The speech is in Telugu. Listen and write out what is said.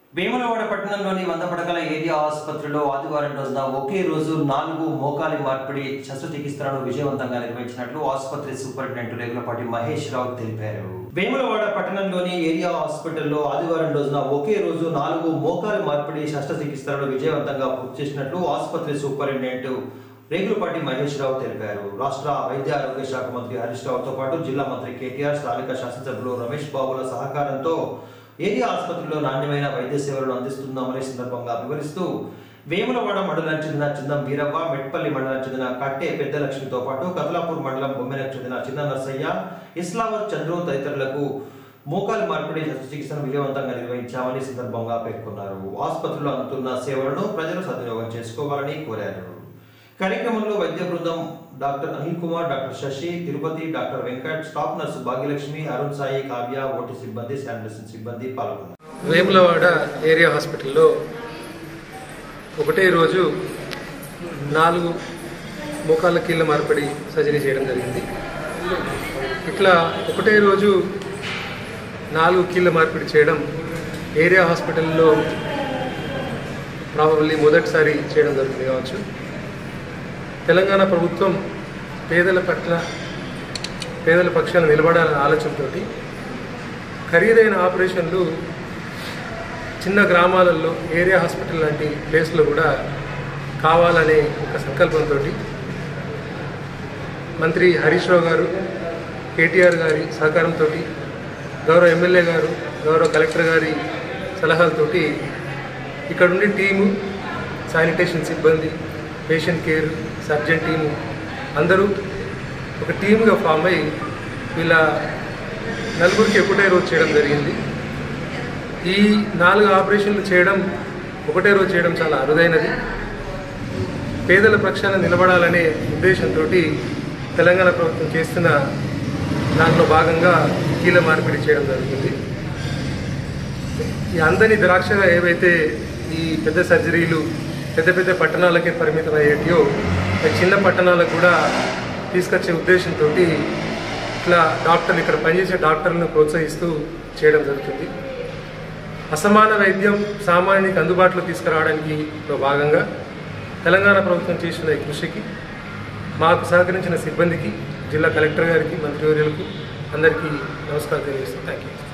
వేములవాడ పట్టణంలోని వంద పడకల ఏరియా ఆసుపత్రిలో ఆదివారం రోజున ఒకే రోజు నాలుగు మోకాలి మార్పిడి శస్త్రచికిత్సలను విజయవంతంగా నిర్వహించినట్లు ఆసుపత్రి సూపరింటెండెంట్ రేగులపాటి మహేష్ రావు తెలిపారు వేములవాడ పట్టణంలోని ఏరియా హాస్పిటల్లో ఆదివారం రోజున ఒకే రోజు నాలుగు మోకాలి మార్పిడి శస్త్రచికిత్సలను విజయవంతంగా పూర్తి చేసినట్లు ఆసుపత్రి సూపరింటెండెంట్ రేగులపాటి మహేష్ రావు తెలిపారు రాష్ట్ర వైద్య ఆరోగ్య శాఖ మంత్రి హరీష్ రావుతో పాటు జిల్లా మంత్రి కేటీఆర్ స్థానిక శాసనసభ్యులు రమేష్ బాబుల సహకారంతో ఏరియా ఆసుపత్రిలో నాణ్యమైన వైద్య సేవలను అందిస్తున్నామని సందర్భంగా వివరిస్తూ వేములవాడ మండలానికి చెందిన చిన్నం వీరవ్వ మెట్పల్లి మండలానికి చెందిన కట్టే పెద్ద లక్ష్మితో పాటు కదలాపూర్ మండలం బొమ్మెలకు చెందిన చిన్న నర్సయ్య ఇస్లావత్ చంద్రు తదితరులకు మోకాలు మార్పిడి శస్త్రచికిత్సను విజయవంతంగా నిర్వహించామని సందర్భంగా పేర్కొన్నారు ఆసుపత్రిలో అందుతున్న సేవలను ప్రజలు సద్వినియోగం చేసుకోవాలని కోరారు కార్యక్రమంలో వైద్య బృందం doctor Anil Kumar doctor Shashi Tirupati doctor Venkat staff nurse Bhagyalakshmi Arun Sai Kavya OT సిబ్బంది శానిటేషన్ సిబ్బంది పాల్గొన్నారు వేములవాడ ఏరియా హాస్పిటల్లో ఒకటే రోజు నాలుగు మోకాళ్ళ కీళ్ళ మార్పిడి సర్జరీ చేయడం జరిగింది ఇట్లా ఒకటే రోజు నాలుగు కీళ్ళ మార్పిడి చేయడం ఏరియా హాస్పిటల్లో ప్రాబబ్లీ మొదటిసారి చేయడం జరుగుతుంది కావచ్చు తెలంగాణ ప్రభుత్వం పేదల పట్ల పేదల పక్షాన నిలబడాలనే ఆలోచనతో ఖరీదైన ఆపరేషన్లు చిన్న గ్రామాలలో ఏరియా హాస్పిటల్ లాంటి ప్లేస్లో కూడా కావాలనే ఒక సంకల్పంతో మంత్రి హరీష్ రావు గారు కేటీఆర్ గారి సహకారంతో గౌరవ ఎమ్మెల్యే గారు గౌరవ కలెక్టర్ గారి సలహాలతోటి ఇక్కడ ఉండే టీము శానిటేషన్ సిబ్బంది పేషెంట్ కేర్ సర్జన్ టీము అందరూ ఒక టీమ్గా ఫామ్ అయ్యి వీళ్ళ నలుగురికి ఒకటే రోజు చేయడం జరిగింది ఈ నాలుగు ఆపరేషన్లు చేయడం ఒకటే రోజు చేయడం చాలా అరుదైనది పేదల పక్షాన నిలబడాలనే ఉద్దేశంతో తెలంగాణ ప్రభుత్వం చేస్తున్న దాంట్లో భాగంగా కీల మార్పిడి చేయడం జరుగుతుంది ఈ అందని ద్రాక్షగా ఏవైతే ఈ పెద్ద సర్జరీలు పెద్ద పెద్ద పట్టణాలకే పరిమితం అయ్యేటియో అవి చిన్న పట్టణాలకు కూడా తీసుకొచ్చే ఉద్దేశంతో ఇట్లా డాక్టర్లు ఇక్కడ పనిచేసే డాక్టర్లను ప్రోత్సహిస్తూ చేయడం జరుగుతుంది అసమాన వైద్యం సామాన్యునికి అందుబాటులో తీసుకురావడానికి లో భాగంగా తెలంగాణ ప్రభుత్వం చేసిన ఈ కృషికి మాకు సహకరించిన సిబ్బందికి జిల్లా కలెక్టర్ గారికి మంత్రివర్యులకు అందరికీ నమస్కారం తెలియజేస్తాను థ్యాంక్ యూ